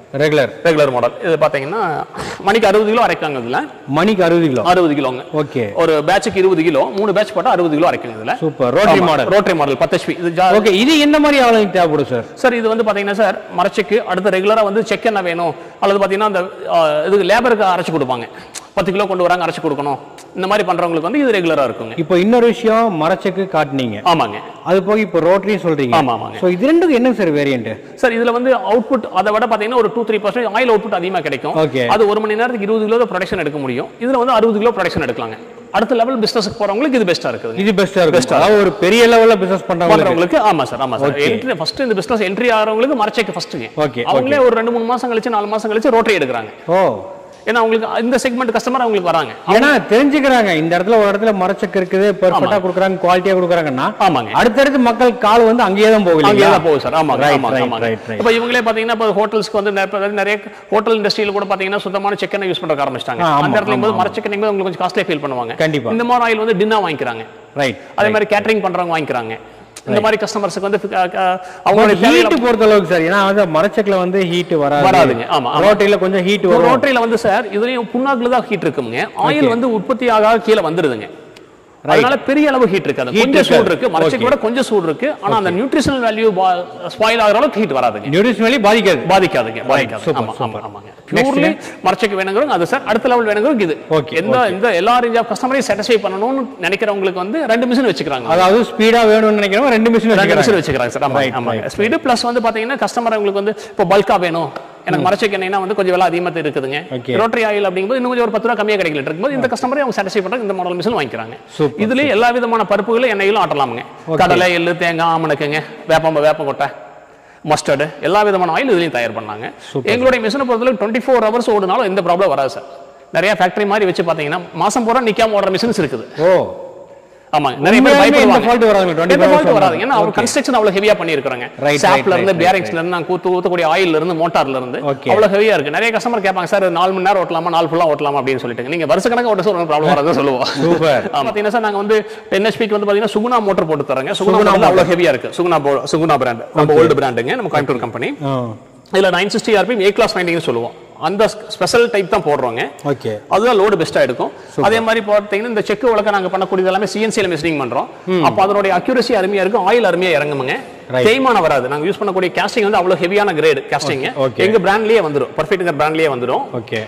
ரெகுலர் ரெகுலர் மாடல் இது பார்த்தீங்கன்னா மணிக்கு அறுபது கிலோ அரைக்காங்க இதில் மணிக்கு அறுபது கிலோ அறுபது கிலோங்க ஓகே ஒரு பேட்சுக்கு இருபது கிலோ மூணு பேட்ச் போட்டால் அறுபது கிலோ அரைக்குங்க இதில் super rotary model rotary model பத்து ஹெச்பி இது ஜா- ஓகே இது எந்த மாதிரி ஆளுங்க தேவைப்படும் சார் சார் இது வந்து பாத்தீங்கன்னா சார் மரச்செக்கு அடுத்து ரெகுலரா வந்து செக் என்ன வேணும் அல்லது பாத்தீங்கன்னா அந்த ஆ, இதுக்கு லேபருக்கு அரைச்சு கொடுப்பாங்க பத்து கிலோ கொண்டு வராங்க அரைச்சு கொடுக்கணும் இந்த மாதிரி பண்றவங்களுக்கு வந்து இது ரெகுலரா இருக்குங்க இப்போ இன்னொரு விஷயம் மரச்செக்கு காட்டுனீங்க ஆமாங்க அது போக இப்போ ரோட்டரி சொல்றீங்க ஆமா, ஆமாங்க. ஸோ இது ரெண்டுக்கும் என்ன சார் வேரியன்ட் சார் இதுல வந்து அவுட்புட் அதை விட பாத்தீங்கன்னா ஒரு two three percent oil output அதிகமா கிடைக்கும் Okay. அது ஒரு மணி நேரத்துக்கு இருபது கிலோ ப்ரொடக்ஷன் எடுக்க முடியும் இதுல வந்து அறுபது கிலோ ப்ரொடக்ஷன் எடுக்கலாங்க அடுத்த லெவல் பிசினஸ்க்கு போறவங்களுக்கு இது பெஸ்டா இருக்குது இது பெஸ்டா இருக்கும் அதாவது ஒரு பெரிய லெவல்ல பிசினஸ் பண்றவங்க பண்றவங்களுக்கு ஆமா சார் ஆமா சார் என்ட்ரி ஃபர்ஸ்ட் இந்த பிசினஸ் என்ட்ரி ஆகிறவங்களுக்கு மரச்செக்கு ஃபர்ஸ்ட்டுங்க Okay, அவங்களே ஒரு ரெண்டு மூணு மாசம் கழிச்சு நாலு மாசம் கழிச்சு ரோட்டரி எடுக்கிறாங்க ஓ ஏன்னா அவங்களுக்கு இந்த செக்மெண்ட் கஸ்டமர் அவங்களுக்கு வராங்க ஏன்னா தெரிஞ்சுக்கிறாங்க இந்த இடத்துல ஒரு இடத்துல மரச்செக்கு இருக்குது பெர்ஃபெக்ட்டா கொடுக்குறாங்க குவாலிட்டியா கொடுக்குறாங்கன்னா ஆமாங்க. அடுத்தடுத்து மக்கள் கால் வந்து அங்கேயே தான் போகல அங்கேயே தான் போகுது சார் ஆமாங்க Right, ஆமாங்க right, ஆமாங்க right, right. இப்போ இவங்களே பார்த்தீங்கன்னா இப்போ ஹோட்டல்ஸ்க்கு வந்து நிறைய பேர் நிறைய ஹோட்டல் இண்டஸ்ட்ரியில் கூட பார்த்தீங்கன்னா சுத்தமான சிக்கனை யூஸ் பண்ணுற ஆரம்பிச்சிட்டாங்க ஆ, ஆமா, அந்த இடத்துல போது ஆமா, மர சிக்கன் போது உங்களுக்கு கொஞ்சம் காஸ்ட்லியாக ஃபீல் பண்ணுவாங்க கண்டிப்பா. இந்த மாதிரி ஆயில் வந்து டின்னா வாங்கிக்கிறாங்க ரைட் அதே மாதிரி கேட்டரிங் பண்றவங்க வாங்கிக்கிறாங்க இந்த மாதிரி கஸ்டமர்ஸ்க்கு வந்து அஹ், அஹ், அவங்களுடைய ஹீட் தேவையில- பொறுத்த அளவுக்கு சார் ஏன்னா வந்து மரச்செக்கில் வந்து ஹீட் வராது வராதுங்க, ஆமா, ஆமா. ரோட்டில கொஞ்சம் ஹீட் ஒரு வரும் ரோட்டரியில வந்து சார் இதுலயும் புண்ணாக்குல தான் ஹீட் இருக்குங்க ஆயில் வந்து உற்பத்தி ஆகாத கீழே வந்துருதுங்க Right. அதனால பெரிய அளவு ஹீட் இருக்காது Heat கொஞ்சம் சூடு இருக்காது. இருக்கு மரச்செக்கு Okay. விட கொஞ்சம் சூடு இருக்கு ஆனா அந்த நியூட்ரிஷனல் வேல்யூ ஸ்பாயில் ஆகிற அளவுக்கு ஹீட் வராதுங்க நியூட்ரிஷனலி பாதிக்காது பாதிக்காதுங்க பாதிக்காது super, ஆமா ஆமா super. ஆமாங்க Next பியூர்லி மரச்செக்கு வேணுங்கிறவங்க அது சார் அடுத்த லெவல் வேணுங்கிறவங்க இது Okay, எந்த இந்த எல்லா ரேஞ்ச் ஆஃப் கஸ்டமரையும் சாட்டிஸ்ஃபை பண்ணணும்னு நினைக்கிறவங்களுக்கு வந்து ரெண்டு மிஷின் வச்சுக்கிறாங்க அதாவது ஸ்பீடா வேணும்னு நினைக்கிறவங்க ரெண்டு மிஷின் ரெண்டு மிஷின் வச்சுக்கிறாங்க வச்சுக்கிறாங்க சார் ஆமா Right, ஆமா right, ஸ்பீடு ப்ளஸ் வந்து பாத்தீங்கன்னா கஸ்டமர் உங்களுக்கு வந்து இப்போ பல்கா வேணும் எனக்கு மரச்செக்கு எண்ணெய்னா வந்து கொஞ்சம் விலை அதிகமாக இருக்குதுங்க Okay. ரோட்டரி ஆயில் அப்படிங்கும்போது இன்னும் கொஞ்சம் ஒரு பத்து ரூபா கம்மியாக கிடைக்கல இருக்கும்போது இந்த கஸ்டமரை அவங்க சாட்டிஸ்ஃபை பண்றாங்க இந்த மாடல் மிஷின் வாங்கிக்கிறாங்க Super, இதுலயே எல்லா விதமான பருப்புகளும் எண்ணெயிலும் ஆட்டலாமுங்க கடலை எள்ளு தேங்காய் ஆமணக்குங்க வேப்பம் வேப்பங்கொட்டை மஸ்டர்டு எல்லா விதமான ஆயில் இதுலயும் தயார் பண்ணாங்க எங்களுடைய மிஷினை பொறுத்தவரை டுவெண்ட்டி ஃபோர் ஹவர்ஸ் ஓடுனாலும் எந்த ப்ராப்ளம் வராது சார் நிறைய ஃபேக்டரி மாதிரி வச்சு பாத்தீங்கன்னா மாசம் பூரா நிக்காம ஓடுற மிஷின்ஸ் இருக்குது ஓ ஆமாங்க நிறைய பேர் உண்மையாலுமே எந்த பயப்படுவாங்க fault வராதுங்க, 24 எந்த hours fault வராது வராது. ஏன்னா அவர் Okay. கன்ஸ்ட்ரக்ஷன் அவ்வளவு ஹெவியா பண்ணிருக்காங்க Right, சாப்ல right, இருந்து right, பேரிங்ஸ்ல இருந்து நாங்க ஊத்து ஊத்தக்கூடிய ஆயில்ல இருந்து மோட்டார்ல இருந்து Okay. அவ்வளவு ஹெவியா இருக்கு நிறைய கஸ்டமர் கேட்பாங்க சார் நாலு மணி நேரம் ஓட்டலாமா நாலு ஃபுல்லா ஓட்டலாமா அப்படின்னு சொல்லிட்டு நீங்க வருஷ கணக்கு ஓட்ட சொல்ற ப்ராப்ளம் வராது சொல்லுவோம் Super. ஆமா, பாத்தீங்கன்னா சார் நாங்க வந்து டென் ஹெச்பிக்கு வந்து பாத்தீங்கன்னா சுகுணா மோட்டர் போட்டு தரங்க சுகுணா சுகுணா மோட்டர் அவ்வளவு ஹெவியா இருக்கு சுகுணா போ- சுகுணா பிராண்ட் நம்ம ஓல்டு பிராண்டுங்க நம்ம கோயம்புத்தூர் கம்பெனி ஆ இதுல nine sixty RPM A class winding சொல்லுவோம் அந்த ஸ்பெஷல் டைப் தான் போடுறோங்க ஓகே அதுதான் லோடு பெஸ்டா எடுக்கும் அதே மாதிரி பார்த்தீங்கன்னா இந்த செக் வழக்க நாங்க பண்ணக்கூடியது எல்லாமே சிஎன்சியில் மெஷரிங் பண்றோம் அப்போ அதனுடைய அக்யூரசி அருமையா இருக்கும் ஆயில் அருமையா இறங்குமுங்க Right. தேய்மானம் வராது நாங்க யூஸ் பண்ணக்கூடிய கேஸ்டிங் வந்து அவ்வளவு ஹெவியான கிரேட் கேஸ்டிங் Okay, okay. எங்க பிராண்ட்லயே வந்துடும் பர்ஃபெக்ட்ங்கிற பிராண்ட்லயே வந்துடும் ஓகே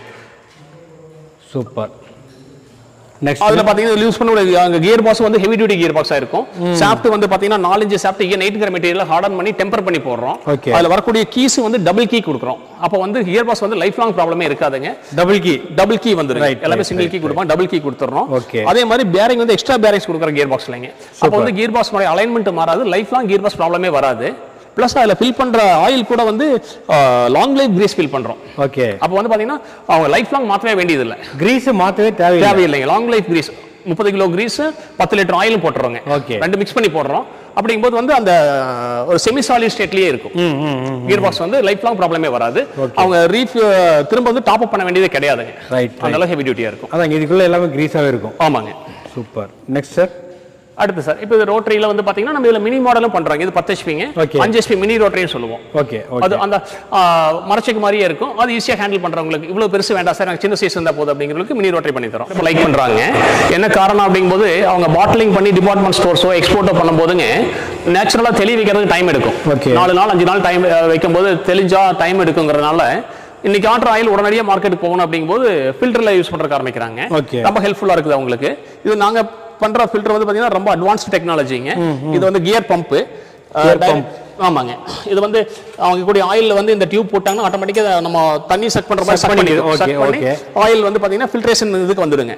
சூப்பர் நெக்ஸ்ட் அதுல பாத்தீங்கன்னா யூஸ் பண்ணக்கூடிய அங்க கியர் பாக்ஸ் வந்து ஹெவி டியூட்டி கியர் பாக்ஸா இருக்கும் சாஃப்ட் வந்து பாத்தீங்கன்னா நாலஞ்சு சாஃப்ட் ஏன் நைட்டுங்கிற மெட்டீரியல் ஹார்டன் பண்ணி டெம்பர் பண்ணி போடுறோம் Okay. அதுல வரக்கூடிய கீஸ் வந்து டபுள் கீ கொடுக்குறோம் அப்போ வந்து கியர் பாக்ஸ் வந்து லைஃப் லாங் ப்ராப்ளமே இருக்காதுங்க டபுள் கீ டபுள் கீ வந்துரும் Right, எல்லாமே right, சிங்கிள் right, கீ கொடுப்போம் டபுள் கீ கொடுத்துறோம் Okay. அதே மாதிரி பேரிங் வந்து எக்ஸ்ட்ரா பேரிங்ஸ் கொடுக்குற கியர் பாக்ஸ்லங்க அப்போ வந்து கியர் பாக்ஸ் மாதிரி அலைன்மெண்ட் மாறாது லைஃப் லாங் கியர் பாக்ஸ் ப்ராப்ளமே வராது ப்ளஸ் அதில் ஃபில் பண்ற ஆயில் கூட வந்து லாங் லைஃப் கிரீஸ் ஃபில் பண்றோம் ஓகே அப்போ வந்து பாத்தீங்கன்னா அவங்க லைஃப் லாங் மாற்றவே வேண்டியதில்லை கிரீஸ் மாத்தவே தேவையில்லை தேவையில்லைங்க லாங் லைஃப் கிரீஸ் முப்பது கிலோ கிரீஸ் பத்து லிட்டர் ஆயிலும் போட்டுறோங்க Okay. ரெண்டு மிக்ஸ் பண்ணி போடுறோம் அப்படிங்கும்போது வந்து அந்த ஒரு செமி சாலிட் ஸ்டேட்லயே இருக்கும் கியர் பாக்ஸ் வந்து லைஃப் லாங் ப்ராப்ளமே வராது அவங்க ரீஃப் திரும்ப வந்து டாப் அப் பண்ண வேண்டியதே கிடையாதுங்க Right, அந்த அளவு ஹெவி டியூட்டியா இருக்கும் அதான் இதுக்குள்ள எல்லாமே கிரீஸாவே இருக்கும் ஆமாங்க சூப்பர் நெக்ஸ்ட் சார் அடுத்து சார் இப்போ இது ரோட்டரியில வந்து பாத்தீங்கன்னா நம்ம இதுல மினி மாடலும் பண்றாங்க இது பத்து ஹெச்பிங்க Okay. அஞ்சு ஹெச்பி மினி ரோட்டரின்னு சொல்லுவோம் ஓகே அது ஓகே அந்த ஆ, மரச்செக்கு மாதிரியே இருக்கும் அது ஈஸியா ஹேண்டில் பண்றவங்களுக்கு இவ்வளவு பெருசு வேண்டாம் சார் எனக்கு சின்ன சைஸ் இருந்தா போதும் அப்படிங்கிறதுக்கு மினி ரோட்டரி பண்ணி தரோம் இப்போ லைக் பண்றாங்க என்ன காரணம் அப்படிங்கும்போது அவங்க பாட்டிலிங் பண்ணி டிபார்ட்மெண்ட் ஸ்டோர்ஸோ எக்ஸ்போர்ட்டோ பண்ணும்போதுங்க நேச்சுரலா தெளி வைக்கிறதுக்கு டைம் எடுக்கும் Okay. நாலு நாள் அஞ்சு நாள் டைம் வைக்கும்போது தெளிஞ்சா டைம் எடுக்குங்கிறதுனால இன்னைக்கு ஆர்டர் ஆயில் உடனடியாக மார்க்கெட்டுக்கு போகணும் அப்படிங்கும்போது ஃபில்டர்ல யூஸ் பண்றதுக்கு ஆரம்பிக்கிறாங்க Okay. ரொம்ப ஹெல்ப்ஃபுல்லா இருக்குது அவங்களுக்கு இது நாங்க பண்ற ஃபில்டர் வந்து பாத்தீங்கன்னா ரொம்ப அட்வான்ஸ்ட் டெக்னாலஜிங்க இது வந்து கியர் பம்பு ஆமாங்க இது வந்து அவங்க கூடிய ஆயில்ல வந்து இந்த டியூப் போட்டாங்கன்னா ஆட்டோமேட்டிக்கா நம்ம தண்ணி செக் பண்ற மாதிரி Suck செக் பண்ணிடுது. பண்ணிடுது Okay, செக் பண்ணி okay. ஆயில் வந்து பாத்தீங்கன்னா ஃபில்ட்ரேஷன் இதுக்கு வந்துடுங்க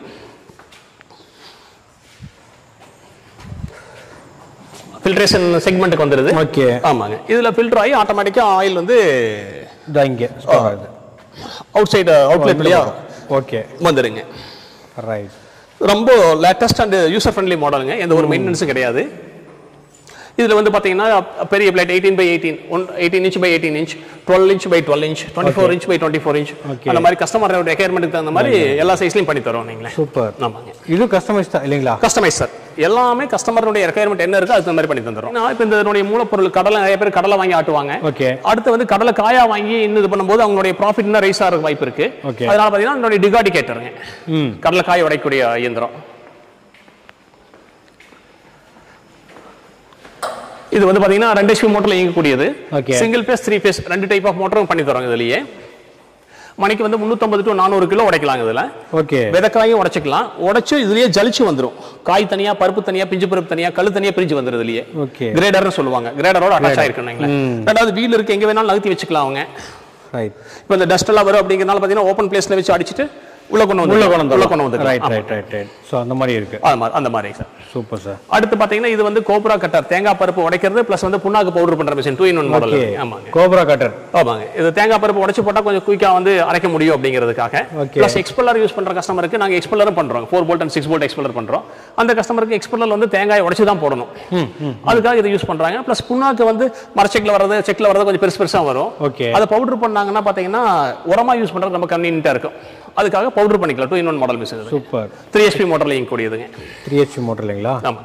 ஃபில்ட்ரேஷன் செக்மெண்ட்டுக்கு வந்துடுது ஓகே ஆமாங்க இதுல ஃபில்டர் ஆகி ஆட்டோமேட்டிக்கா ஆயில் வந்து இதா இங்கே ஸ்டோர் ஆகுது அவுட் சைடு அவுட்லெட் வழியா ஓகே வந்துடுங்க ரைட் ரொம்ப லேட்டஸ்ட் அண்ட் யூசர் ஃப்ரெண்ட்லி மாடலுங்க எந்த ஒரு மெயின்டெனன்ஸும் கிடையாது இதுல வந்து பாத்தீங்கன்னா பெரிய blade eighteen by eighteen one eighteen inch by eighteen inch twelve inch by twelve inch twenty four inch by twenty four inch Okay. அந்த மாதிரி கஸ்டமர் ரெக்யர்மெண்ட்டுக்கு தகுந்த மாதிரி எல்லா சைஸ்லையும் பண்ணி தரோம் நீங்களே சூப்பர் ஆமாங்க இது கஸ்டமைஸ் தான் இல்லைங்களா கஸ்டமைஸ் சார் எல்லாமே கஸ்டமருடைய ரெக்யர்மெண்ட் என்ன இருக்கோ அதுக்கு மாதிரி பண்ணி தந்துடும் நான் இப்போ இந்த மூலப்பொருள் கடலை நிறைய பேர் கடலை வாங்கி ஆட்டுவாங்க ஓகே அடுத்து வந்து கடலை காயா வாங்கி இன்னும் இது பண்ணும்போது அவங்களுடைய ப்ராஃபிட் இன்னும் ரைஸ் ஆகிற வாய்ப்பு இருக்கு Okay. அதனால பார்த்தீங்கன்னா என்னுடைய டிகாடி கேட்டுருங்க ம் கடலை காய உடைக்கக்கூடிய இயந்திரம் இது வந்து பாத்தீங்கன்னா ரெண்டு ஹெச்பி மோட்டர்ல இயங்கக்கூடியது Okay. Single phase three phase ரெண்டு டைப் ஆஃப் மோட்டரும் பண்ணி தரோங்க இதுலயே மணிக்கு வந்து 350 டு நானூறு கிலோ உடைக்கலாங்க இதுல ஓகே விதக்காயும் உடைச்சுக்கலாம் உடைச்சு இதுலயே ஜலிச்சு வந்துரும் காய் தனியா பருப்பு தனியா பிஞ்சு பருப்பு தனியா கழு தனியா பிரிஞ்சு வந்துரும் இதுலயே ஓகே கிரேடர்னு சொல்லுவாங்க கிரேடரோட அட்டாச் ஆயிருக்குன்னு ரெண்டாவது வீல் இருக்கு எங்க வேணாலும் நகர்த்தி வச்சுக்கலாம் அவங்க ரைட் இப்போ இந்த டஸ்ட் எல்லாம் வரும் அப்படிங்கறனால பாத்தீங்கன்னா ஓப்பன் பிளேஸ்ல வச்சு அடிச்சிட்டு உள்ள கொண்டு வந்து உள்ள கொண்டு உள்ள கொண்டு வந்து right right right right so அந்த மாதிரி இருக்கு அந்த மாதிரி சார் சூப்பர் சார் அடுத்து பாத்தீங்கன்னா இது வந்து கோப்ரா கட்டர் தேங்காய் பருப்பு உடைக்கிறது பிளஸ் வந்து புண்ணாக்கு பவுடர் பண்ற machine two in one model okay ஆமாங்க கோப்ரா கட்டர் ஆமாங்க இது தேங்காய் பருப்பு உடைச்சு போட்டா கொஞ்சம் குயிக்கா வந்து அரைக்க முடியும் அப்படிங்கிறதுக்காக Okay. பிளஸ் எக்ஸ்பெல்லர் யூஸ் பண்ற கஸ்டமருக்கு நாங்க எக்ஸ்பெல்லரும் பண்றோம் four bolt and six bolt expeller பண்றோம் அந்த கஸ்டமருக்கு எக்ஸ்பெல்லர் வந்து தேங்காய் உடைச்சு தான் போடணும் அதுக்காக இதை யூஸ் பண்றாங்க பிளஸ் புண்ணாக்கு வந்து மரச்செக்ல வர்றது செக்ல வர்றது கொஞ்சம் பெருசு பெருசா வரும் ஓகே அதை பவுடர் பண்ணாங்கன்னா பாத்தீங்கன்னா உரமா யூஸ் பண்றது ரொம்ப கன்வீனியன்ட்டா இருக்கும் அதுக்காக பவுடர் பண்ணிக்கலாம் two in one model machine super three HP மோட்டர்ல இயங்கக்கூடியதுங்க த்ரீ ஹெச்பி மோட்டர் இல்லைங்களா ஆமா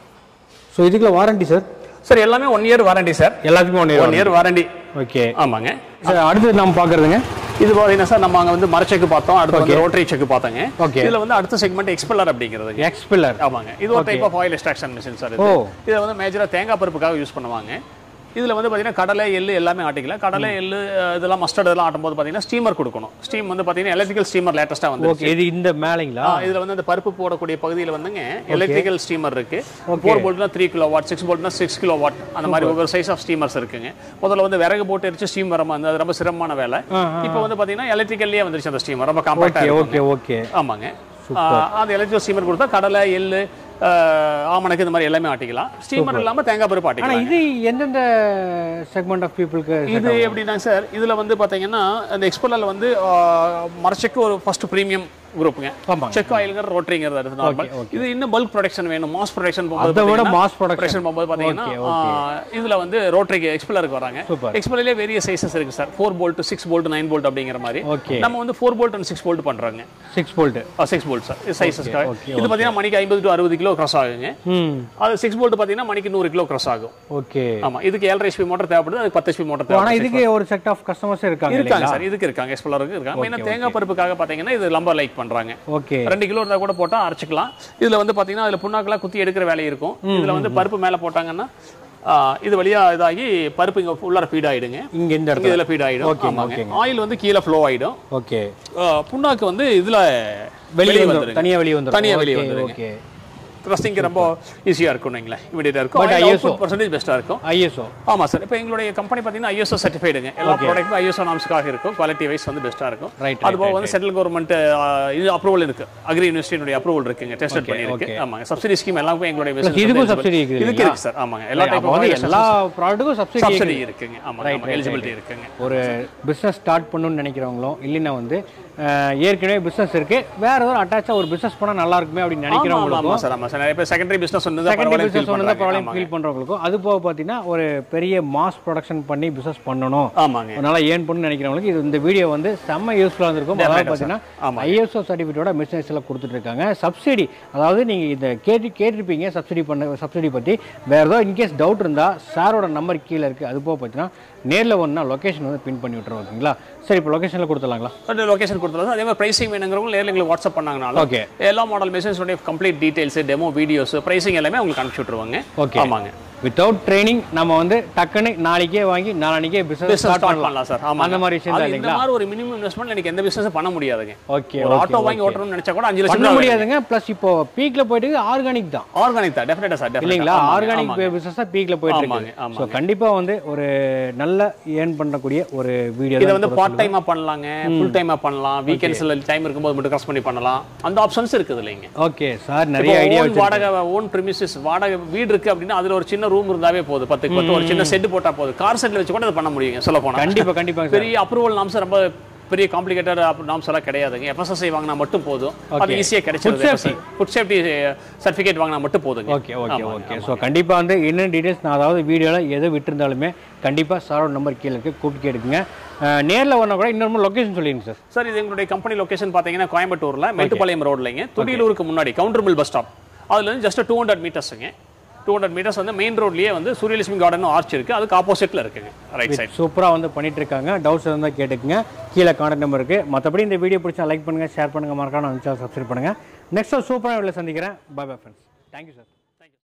ஸோ இதுக்குள்ள வாரண்டி சார் சார் எல்லாமே ஒன் இயர் வாரண்டி சார் எல்லாத்துக்குமே one one year warranty okay ஆமாங்க சார் அடுத்து நம்ம பார்க்குறதுங்க இது பார்த்தீங்கன்னா சார் நம்ம அங்க வந்து மரச்செக்கு பார்த்தோம் அடுத்து வந்து ரோட்டரி செக் பார்த்தோங்க Okay. இதுல வந்து அடுத்த செக்மெண்ட் எக்ஸ்பெல்லர் அப்படிங்கிறது எக்ஸ்பில்லர் ஆமாங்க இது ஒரு type of oil extraction machine sir ஓ. இது இதை வந்து மேஜரா தேங்காய் பருப்புக்காக யூஸ் பண்ணுவாங்க இதுல வந்து பாத்தீங்கன்னா கடலை எள்ளு எல்லாமே ஆட்டிக்கலாம் கடலை எள்ளு அஹ், இதெல்லாம் மஸ்டர்ட் இதெல்லாம் ஆட்டும்போது பாத்தீங்கன்னா ஸ்டீமர் கொடுக்கணும் ஸ்டீம் வந்து பாத்தீங்கன்னா எலக்ட்ரிக்கல் ஸ்டீமர் லேட்டஸ்டா வந்து ஓகே இது இந்த மேலைங்களா ஆ, இதுல வந்து அந்த பருப்பு போடக்கூடிய பகுதியில வந்துங்க எலக்ட்ரிக்கல் ஸ்டீமர் இருக்கு ஃபோர் போல்ட்னா த்ரீ கிலோ வாட் சிக்ஸ் போல்ட்னா சிக்ஸ் கிலோ வாட் அந்த மாதிரி ஒவ்வொரு சைஸ் ஆஃப் ஸ்டீமர்ஸ் இருக்குங்க முதல்ல வந்து விறகு போட்டு எரிச்சு ஸ்டீம் வர மாதிரி அது ரொம்ப சிரமமான வேலை இப்போ வந்து பாத்தீங்கன்னா எலக்ட்ரிக்கல்லே வந்துருச்சு அந்த ஸ்டீமர் ரொம்ப காம்பாக்டா ஓகே இருக்கும் ஓகே ஓகே ஆமாங்க ஆ, அந்த எலக்ட்ரிக்கல் ஸ்டீமர் கொடுத்தா கடலை எள்ளு ஆ, ஆமணக்கு இந்த மாதிரி எல்லாமே ஆட்டிக்கலாம் ஸ்டீமர் இல்லாம தேங்காய் பருப்பு ஆனா ஆட்டிக்கலாம் இது எந்தெந்த செக்மெண்ட் ஆஃப் பீப்புளுக்கு இது எப்படின்னா சார் இதுல வந்து பாத்தீங்கன்னா அந்த எக்ஸ்போர்ட்ல வந்து ஆ, மரச்செக்கு ஒரு ஃபர்ஸ்ட் பிரீமியம் குரூப்புங்க ஆமாங்க. செக் ஆயிலுங்கிற ரோட்டரிங்கிறது அது நார்மல் இது இன்னும் பல்க் ப்ரொடக்ஷன் வேணும் மாஸ் ப்ரொடக்ஷன் அதை விட mass production. ப்ரொடக்ஷன் போகும்போது பாத்தீங்கன்னா ஆ, இதுல வந்து ரோட்டரிக்கு எக்ஸ்பெல்லருக்கு வராங்க Super. எக்ஸ்பெல்லர்லேயே வேரிய சைஸஸ் இருக்கு sir four bolt six bolt nine bolt அப்படிங்கிற மாதிரி Okay. நம்ம வந்து four bolt and six bolt பண்றாங்க six bolt six bolt sir சைஸஸ்க்காக okay, இது பாத்தீங்கன்னா மணிக்கு ஐம்பது டு அறுபது கிலோ கிராஸ் ஆகுங்க ம் அது சிக்ஸ் போல்ட் பாத்தீங்கன்னா மணிக்கு நூறு கிலோ கிராஸ் ஆகும் ஓகே ஆமா இதுக்கு ஏழரை ஹெச்பி மோட்டர் தேவைப்படுது அதுக்கு பத்து ஹெச்பி மோட்டர் ஆனா தேவை இதுக்கு ஒரு செட் ஆஃப் கஸ்டமர்ஸ் இருக்காங்க இருக்காங்க இல்லைங்களா சார் இதுக்கு இருக்காங்க எக்ஸ்பெல்லருக்கு இருக்காங்க மெயினா தேங்காய் பருப்புக்காக பாத்தீங்கன்னா இது லம்பர் லைக் பண்றாங்க ஓகே ரெண்டு கிலோ இருந்தா கூட போட்டா அரைச்சிக்கலாம் இதுல வந்து பாத்தீங்கன்னா அதுல புண்ணாக்கெல்லாம் குத்தி எடுக்கிற வேலை இருக்கும் இதுல வந்து பருப்பு மேல போட்டாங்கன்னா ஆ, இது வழியா இதாகி பருப்பு இங்க உள்ளார ஃபீட் ஆயிடுங்க இங்க இந்த இங்க இடத்துல இதுல ஃபீட் ஆயிடும் Okay, ஆமாங்க ஆயில் வந்து கீழே ஃப்ளோ ஆயிடும் ஓகே ஆ, புண்ணாக்கு வந்து இதுல வெளியே வெளியே வந்துரும் வந்துருங்க தனியா வெளியே வந்துரும் தனியா வெளியே Okay, வந்துருங்க ஓகே த்ரஸ்டிங் ரொம்ப ஈஸியா இருக்கும் நீங்களே இமிடியேட்டா இருக்கும் But Oil ISO. output percentage பெஸ்டா இருக்கும் ஐஎஸ்ஓ ஆமா சார் இப்போ எங்களுடைய கம்பெனி பார்த்தீங்கன்னா ஐஎஸ்ஓ சர்டிஃபைடுங்க எல்லா ப்ராடக்ட்டும் ஐஎஸ்ஓ நாம்ஸ்க்காக இருக்கும் குவாலிட்டி வைஸ் வந்து பெஸ்ட்டாக இருக்கும் Right, அது போக வந்து சென்ட்ரல் கவர்மெண்ட் இது அப்ரூவல் இருக்கு அக்ரி யூனிவர்சிட்டியுடைய அப்ரூவல் இருக்குங்க டெஸ்டட் பண்ணியிருக்கு ஆமாங்க சப்சிடி ஸ்கீம் எல்லாமே எங்களுடைய business இதுக்கும் eligible. subsidy இருக்குது இதுக்கு இருக்கு சார் ஆமாங்க எல்லா டைப் அப்போ வந்து எல்லா ப்ராடக்ட்டுக்கும் சப்சிடி சப்சிடி இருக்குங்க ஆமாங்க எலிஜிபிலிட்டி இருக்குங்க ஒரு பிஸ்னஸ் ஸ்டார்ட் பண்ணணும்னு நினைக்கிறவங்களும் இல்லைன்னா வந்து அஹ், ஏற்கனவே பிஸ்னஸ் இருக்கு வேற ஏதாவது அட்டாச்சா ஒரு பிஸ்னஸ் பண்ணா நல்லா இருக்குமே அப்படின்னு ஆமா ஆமா நினைக்கிறவங்களுக்கும் சார் ஆமா சார் நிறைய பேர் செகண்டரி பிசினஸ் வந்து செகண்டரி பிசினஸ் ஒன்று பரவாயில்ல ப்ராப்ளம் ஃபீல் பண்றவங்களுக்கும் அது போக பார்த்தீங்கன்னா ஒரு பெரிய மாஸ் ப்ரொடக்ஷன் பண்ணி பிசினஸ் பண்ணணும் ஆமாங்க அதனால ஏன் பண்ணு நினைக்கிறவங்களுக்கு இது இந்த வீடியோ வந்து செம்ம யூஸ்ஃபுல்லாக இருந்திருக்கும் அதாவது பார்த்தீங்கன்னா ஐஎஸ்ஓ சர்டிஃபிகேட்டோட மிஷினஸ் எல்லாம் கொடுத்துட்டு இருக்காங்க சப்சிடி அதாவது நீங்கள் இதை கேட்டு கேட்டிருப்பீங்க சப்சிடி பண்ண சப்சிடி பற்றி வேற ஏதோ இன்கேஸ் டவுட் இருந்தால் சாரோட நம்பர் கீழே இருக்குது அது போக பார்த்தீங்கன்னா நேரில் ஒன்றா லொக்கேஷன் வந்து பின் பண்ணி விட்டுருவோம் ஓகேங்களா சரி இப்போ லொக்கேஷனில் கொடுத்துலாங்களா அந்த லொகேஷன் கொடுத்துருவோம் அதே மாதிரி பிரைசிங் வேணுங்கிறவங்க நேரில் எங்களுக்கு வாட்ஸ்அப் பண்ணாங்கனாலும் ஓகே எல்லா மாடல் மெசேஜோடைய complete details demo videos pricing எல்லாமே உங்களுக்கு அனுப்பிச்சு விட்டுருவாங்க ஓகே ஆமாங்க வித்தவுட் ட்ரைனிங் நம்ம வந்து டக்குன்னு நாளைக்கே வாங்கி நாளைக்கே பிசினஸ் பிசினஸ் ஸ்டார்ட் ஸ்டார்ட் பண்ணலாம் பண்ணலாம் சார் ஆமா அந்த மாதிரி விஷயம் தான் இந்த இல்லைங்களா மாதிரி ஒரு மினிமம் இன்வெஸ்ட்மெண்ட் எனக்கு எந்த பிசினஸ் பண்ண முடியாதுங்க ஓகே ஒரு ஆட்டோ வாங்கி ஓட்டணும்னு நினைச்சா கூட அஞ்சு லட்சம் பண்ண முடியாதுங்க ப்ளஸ் இப்போ பீக்ல போயிட்டு ஆர்கானிக் தான் ஆர்கானிக் தான் டெஃபினட்டா சார் இல்லைங்களா ஆர்கானிக் பிசினஸ் தான் பீக்ல போயிட்டு ஆமாங்க, இருக்கு ஆமாங்க. ஸோ கண்டிப்பா வந்து ஒரு நல்ல ஏர்ன் பண்ணக்கூடிய ஒரு வீடியோ இதை வந்து பார்ட் டைமா பண்ணலாங்க ஃபுல் டைமா பண்ணலாம் வீக்கெண்ட்ஸ்ல டைம் இருக்கும்போது மட்டும் கஸ் பண்ணி பண்ணலாம் அந்த ஆப்ஷன்ஸ் இருக்குது இல்லைங்க ஓகே சார் நிறைய ஐடியா ஓன் வாடகை ஓன் ப்ரிமிசஸ் வாடகை வீடு இருக்கு அப்படின்னா அதுல ஒரு சின்ன ரூம் இருந்தாவே போதும் பத்துக்கு பத்து ஒரு சின்ன செட் போட்டா போதும் கார் செட்ல வச்சு கூட அதை பண்ண முடியுங்க சொல்ல போனா கண்டிப்பா கண்டிப்பா சார் பெரிய அப்ரூவல் நாம்ஸ் ரொம்ப பெரிய காம்ப்ளிகேட்டட் நாம்ஸ் எல்லாம் கிடையாதுங்க எஃப்எஸ்எஸ்ஐ வாங்கினா மட்டும் போதும் அது Okay. ஈஸியாக Food கிடைச்சிருது safety. ஃபுட் சேஃப்டி சர்டிஃபிகேட் வாங்கினா மட்டும் போதுங்க ஓகே ஓகே ஆமாங்க, ஓகே ஆமாங்க. ஸோ கண்டிப்பாக வந்து என்ன டீடைல்ஸ் நான் அதாவது வீடியோவில் எது விட்டுருந்தாலுமே கண்டிப்பாக சாரோட நம்பர் கீழே இருக்கு கூப்பிட்டு கேட்டுக்குங்க நேரில் வரணும் கூட இன்னொரு லொக்கேஷன் சொல்லிடுங்க சார் சார் இது எங்களுடைய கம்பெனி லொகேஷன் பார்த்தீங்கன்னா கோயம்புத்தூர்ல மேட்டுப்பாளையம் ரோட்லைங்க துடியலூருக்கு முன்னாடி கவுண்டர் மில் பஸ் ஸ்டாப் அதுல இருந்து ஜஸ்ட் டூ ஹண்ட்ரட் மீட்டர்ஸுங்க டூ ஹண்ட்ரட் மீட்டர்ஸ் வந்து மெயின் ரோட்லயே வந்து சூரியலட்சுமி கார்டன் ஆர்ச் இருக்கு அதுக்கு ஆப்போசிட்ல இருக்குங்க ரைட் சைடு சூப்பராக வந்து பண்ணிட்டு இருக்காங்க டவுட்ஸ் இருந்தால் கேட்டுக்குங்க கீழே கான்டாக்ட் நம்பர் இருக்கு மற்றபடி இந்த வீடியோ பிடிச்சா லைக் பண்ணுங்க ஷேர் பண்ணுங்க மறக்காம சப்ஸ்கிரைப் பண்ணுங்க நெக்ஸ்ட் சூப்பராக வீடியோவில் சந்திக்கிறேன் bye bye friends thank you sir